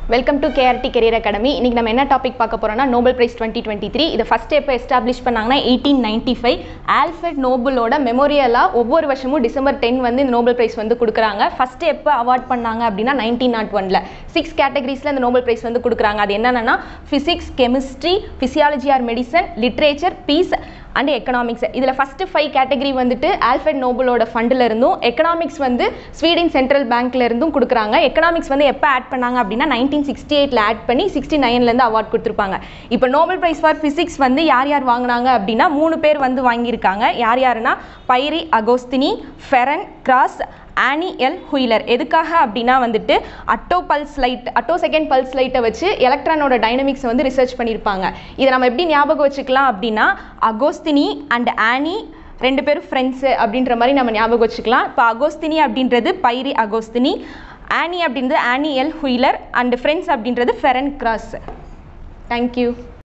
welcome to KRT career academy இன்னைக்கு நம்ம என்ன டாபிக் பார்க்க போறோம்னா Nobel prize twenty twenty three இதை ஃபர்ஸ்ட் எப்போ எஸ்டாப்ளிஷ் பண்ணாங்கன்னா எயிட்டீன் நைன்டி ஃபைவ் ஆல்ஃபர்ட் நோபலோட மெமோரியலாக ஒவ்வொரு வருஷமும் டிசம்பர் டென் வந்து இந்த நோபல் பிரைஸ் வந்து கொடுக்குறாங்க ஃபர்ஸ்ட் எப்போ அவார்ட் பண்ணாங்க அப்படின்னா நைன்டீன் நாட் ஒன்ல சிக்ஸ் கேட்டகரிஸில் இந்த நோபல் பிரைஸ் வந்து கொடுக்குறாங்க அது என்னென்னா physics chemistry physiology or medicine literature peace and economics இதில் ஃபஸ்ட்டு ஃபைவ் கேட்டகரி வந்துட்டு ஆல்ஃபர்ட் நோபலோட ஃபண்டில் இருந்தும் எக்கனாமிக்ஸ் வந்து ஸ்வீடன் சென்ட்ரல் பேங்க்ல இருந்தும் கொடுக்குறாங்க எக்கனாமிக்ஸ் வந்து எப்போ ஆட் பண்ணாங்க அப்படின்னா நைன்டீன் சிக்ஸ்டி எயிட்டில் ஆட் பண்ணி சிக்ஸ்டி நைன்லேருந்து அவார்ட் கொடுத்துருப்பாங்க இப்போ நோபல் பிரைஸ் ஃபார் ஃபிசிக்ஸ் வந்து யார் யார் வாங்கினாங்க அப்படின்னா மூணு பேர் வந்து வாங்கியிருக்காங்க யார் யாருன்னா Pierre Agostini Ferenc Krausz Anne L'Huillier எதுக்காக அப்படின்னா வந்துட்டு atto pulse light attosecond pulse லைட்டை வச்சு எலக்ட்ரானோட டைனமிக்ஸ் வந்து ரிசர்ச் பண்ணியிருப்பாங்க இதை நம்ம எப்படி ஞாபகம் வச்சுக்கலாம் அப்படின்னா அகோஸ்தினி அண்ட் ஆனி ரெண்டு பேரும் ஃப்ரெண்ட்ஸு அப்படின்ற மாதிரி நம்ம ஞாபகம் வச்சுக்கலாம் இப்போ அகோஸ்தினி அப்படின்றது பைரி அகோஸ்தினி ஆனி அப்படின்றது Anne L'Huillier and friends அப்படின்றது ஃபெரன் கிராஸ் தேங்க்யூ